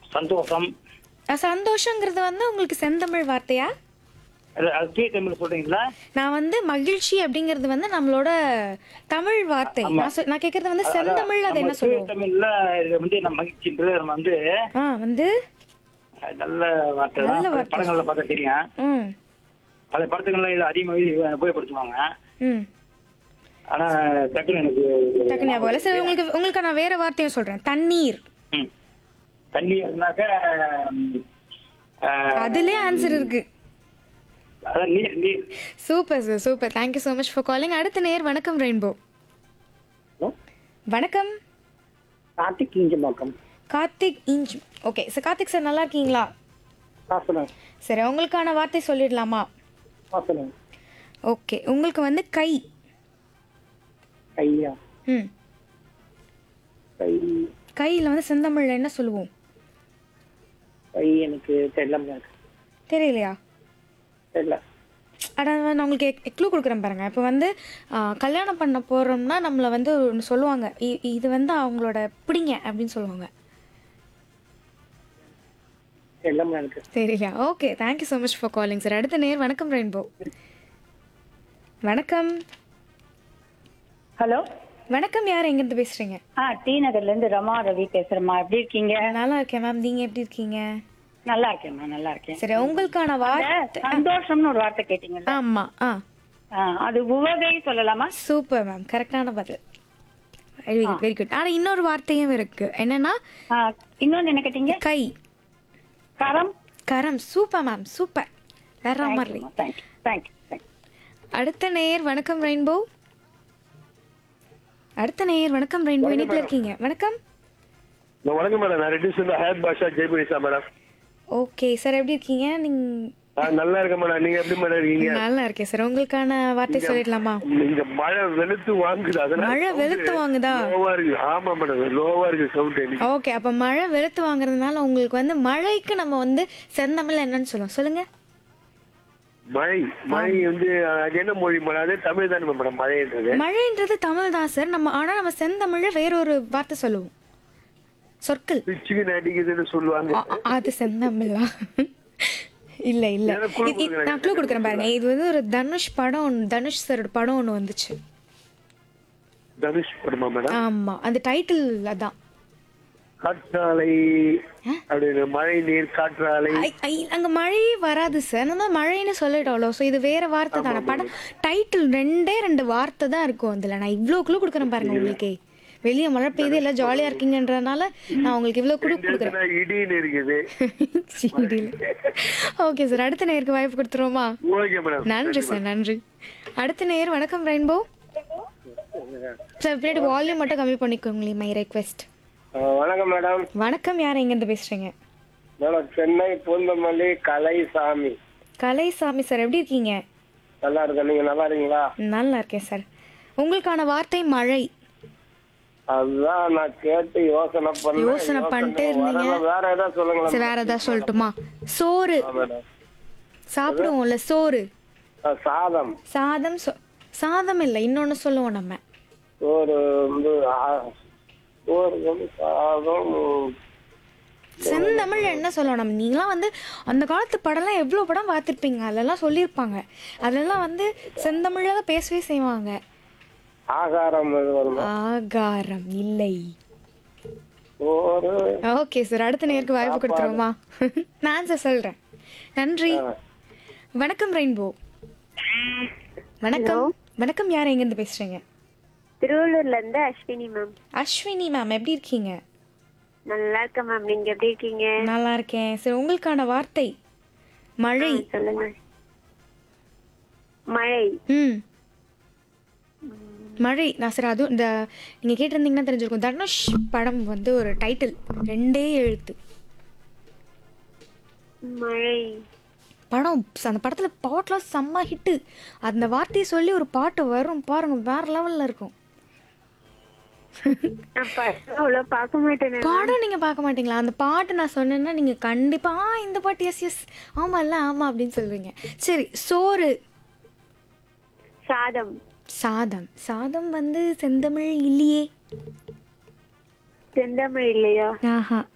சந்தோஷம் அஹ், சந்தோஷங்கிறது வந்து உங்களுக்கு செந்தமிழ் வார்த்தையா அது அது தீய தமிழ் சொல்றீங்களா நான் வந்து மகிழ்ச்சி அப்படிங்கிறது வந்து நம்மளோட தமிழ் வார்த்தை நான் சொ- நான் கேக்குறது வந்து செந்தமிழ் அது என்ன நம்ம தீய சொல்லுவோம் தமிழ்ல இது வந்து நம்ம மகிழ்ச்சின்றது நம்ம வந்து ஆ வந்து அஹ், நல்ல வார்த்தை நல்ல தான் வார்த்தை. படங்கள்ல பார்த்தா தெரியும் ம் பல படத்துக்கள்ல இது அதிகமாக இது உபயோகப்படுத்துவாங்க ம் ஆனா டக்குன்னு எனக்கு டக்கு ஞாபகம் இல்லை சரி உங்களுக்கு உங்களுக்கு நான் வேற வார்த்தையும் சொல்றேன் தண்ணீர் ம். தண்ணி இருந்தாக்க ம், அஹ், அதுலயே ஆன்சர் இருக்கு அதான் நீர் நீர் super sir super thank you so much for calling அடுத்த நேர் வணக்கம் ரெயின்போ வணக்கம் கார்த்திக் கிஞ்சம்பாக்கம் கார்த்திக் இஞ்ச் ஓகே சார் கார்த்திக் சார் நல்லா இருக்கீங்களா வாசனம் சரி உங்களுக்கான வார்த்தை சொல்லிடலாமா வாசனம் ஓகே உங்களுக்கு வந்து கை ஐயா ம் கை கையில் வந்து செந்தமிழில் என்ன சொல்லுவோம் கை எனக்கு தெரியல தெரியலையா தெரியல அட நான் உங்களுக்கு க்ளூ கொடுக்குறேன் பாருங்க இப்போ வந்து ஆ, கல்யாணம் பண்ண போகிறோம்னா நம்மளை வந்து ஒன்று சொல்லுவாங்க இ- இது வந்து அவங்களோட பிடிங்க அப்படின்னு சொல்லுவாங்க தெரியல எனக்கு தெரியலையா okay thank you so much for calling sir அடுத்த நேர் வணக்கம் ரெயின்போ வணக்கம் ஹலோ வணக்கம் யார் எங்கேருந்து பேசுகிறீங்க ஆ டி நகர்ல இருந்து ரமா ரவி பேசுறேம்மா எப்படி இருக்கீங்க நல்லா இருக்கேன் மேம் நீங்கள் எப்படி இருக்கீங்க நல்லா இருக்கேம்மா நல்லா இருக்கேன் சரி உங்களுக்கான வார்த்தை சந்தோஷம்னு ஒரு வார்த்தை கேட்டீங்கல்ல ஆமாம் ஆ ஆ, அது உவகை சொல்லலாமா சூப்பர் மேம் கரெக்டான பதில் வெரி குட் வெரி குட் ஆனால் இன்னொரு வார்த்தையும் இருக்கு என்னன்னா ஆ, இன்னொன்னு என்ன கேட்டீங்க கை கரம் கரம் சூப்பர் மேம் சூப்பர் வேற மாதிரி தேங்க்யூ தேங்க்யூ தேங்க்யூ அடுத்த நேயர் வணக்கம் ரெயின்போ அடுத்த நேயர் வணக்கம் ரெயின்போ இணைப்பில் இருக்கீங்க வணக்கம் வணக்கம் மேடம் நான் ரெட்டிஸ் வந்து ஹயத் பாஷா ஜெய்புரிசா மேடம் ஓகே சார் எப்படி இருக்கீங்க நீங்க ஆ, நல்லா இருக்கேன் மேடம் நீங்க எப்படி மேடம் இருக்கீங்க நல்லா இருக்கேன் சார் உங்களுக்கான வார்த்தை சொல்லிடலாமா இங்க மழை வெளுத்து வாங்குது அதனால மழை வெளுத்து வாங்குதா லோவா இருக்கு ஆமா மேடம் லோவா இருக்கு சவுண்ட் எனக்கு ஓகே அப்ப மழை வெளுத்து வாங்குறதுனால உங்களுக்கு வந்து மழைக்கு நம்ம வந்து செந்தமிழ் என்னன்னு சொல்லுவோம் சொல்லுங்க மழை மழை வந்து அது என்ன மொழி மேடம் அது தமிழ் தானே மேடம் மழைன்றது மழைன்றது தமிழ் தான் சார் நம்ம ஆனா நம்ம செந்தமிழ்ல வேற ஒரு வார்த்தை சொல்லுவோம் சொற்கள் பிச்சுக்கு அடிக்குதுன்னு சொல்லுவாங்க அ- அ- அது செந்தமிழா இல்ல இல்ல எனக்கு clue இது- இது- கொடுங்க, நான் க்ளூ கொடுக்குறேன் பாருங்க இது வந்து ஒரு தனுஷ் படம் ஒண்ணு- தனுஷ் சாரோட படம் ஒன்று வந்துச்சு தனுஷ் படமா மேடம் ஆமா அந்த டைட்டில் அதான் காற்றாலை அப்படின்னு மழை நீர் காற்றாலை ஐ- ஐ- அங்க மழையே வராது சார் நம்ம மழைன்னு சொல்லிட்டோம்ல ஸோ இது வேற வார்த்தை தானே படம் டைட்டில் ரெண்டே ரெண்டு வார்த்தை தான் இருக்கும் அதுல நான் இவ்வளோ குழு கொடுக்குறேன் பாருங்க உங்களுக்கே வெளியே மழை பெய்யுது எல்லாம் ஜாலியா இருக்கீங்கன்றனால நான் உங்களுக்கு இவ்வளோ குழு கொடுக்குறேன் இடத்துல இடின்னு இருக்குது ஓகே சார் அடுத்த நேருக்கு வாய்ப்பு கொடுத்துருவோமா ஓகே மேடம் நன்றி சார் நன்றி அடுத்த நேர் வணக்கம் ரெயின்போ சார் பின்னாடி வால்யூம் மட்டும் கம்மி பண்ணிக்கோங்களேன் மை ரெக்வெஸ்ட் வணக்கம் மேடம் வணக்கம் யார் எங்கேருந்து பேசுறீங்க மேடம் சென்னை பூந்தமல்லி கலைசாமி கலைசாமி சார் எப்படி இருக்கீங்க நல்லா இருக்கேன் நீங்க நல்லா இருக்கீங்களா நல்லா இருக்கேன் சார் உங்களுக்கான வார்த்தை மழை அதுதான் நான் கேட்டு யோசனை பண்ணேன் யோசனை பண்ணிட்டே இருந்தீங்க. வரல, வேற ஏதாவது சொல்லுங்களேன் சரி வேற ஏதாவது சொல்லட்டுமா சோறு மேடம் சாப்பிடுவோம்ல சோறு ஆ, சாதம் சாதம் சொ- சாதம் இல்லை இன்னொன்னு சொல்லுவோம் நம்ம சோறு வந்து ஆ, சோறு வந்து சாதம் செந்தமிழ் என்ன சொல்லணும் நம்ம நீங்களாம் வந்து அந்த காலத்து படம்லாம் எவ்வளோ படம் பார்த்துருப்பீங்க அதெல்லாம் சொல்லியிருப்பாங்க அதெல்லாம் வந்து செந்தமிழில் தான் பேசவே செய்வாங்க ஆகாரம் இது வரும் ஆகாரம் இல்லை சோறு ஓகே சார் அடுத்த நேருக்கு வாய்ப்பு கொடுத்துருவோமா நான் சார் சொல்கிறேன் நன்றி வணக்கம் ரெயின்போ வணக்கம் வணக்கம் யார் எங்கேருந்து பேசுகிறீங்க திருவள்ளூர்ல இருந்து அஸ்வினி மேம் அஸ்வினி மேம் எப்படி இருக்கீங்க நல்லா இருக்கேன் மேம் நீங்க எப்படி இருக்கீங்க நல்லா இருக்கேன் சரி உங்களுக்கான வார்த்தை மழை சொல்லுங்க மழை ம் மழை நான் சரி அதுவும் இந்த நீங்கள் கேட்டிருந்தீங்கன்னா தெரிஞ்சிருக்கும் தனுஷ் படம் வந்து ஒரு டைட்டில் ரெண்டே எழுத்து மழை படம் அந்த படத்தில் பாட்டெலாம் செம்ம ஹிட்டு அந்த வார்த்தையை சொல்லி ஒரு பாட்டு வரும் பாருங்க வேற லெவலில் இருக்கும் நான் படம் அவ்வளவு பார்க்க மாட்டேன் நான். பாடம் நீங்கள் பார்க்க மாட்டீங்களா அந்த பாட்டு நான் சொன்னேன்னா நீங்கள் கண்டிப்பாக ஆ இந்த பாட்டு எஸ் எஸ் ஆமாம்ல ஆமாம் அப்படின்னு சொல்லுவீங்க சரி சோறு சாதம் சாதம் சாதம் வந்து செந்தமிழ் இல்லையே செந்தமிழ் இல்லையா ஆஹா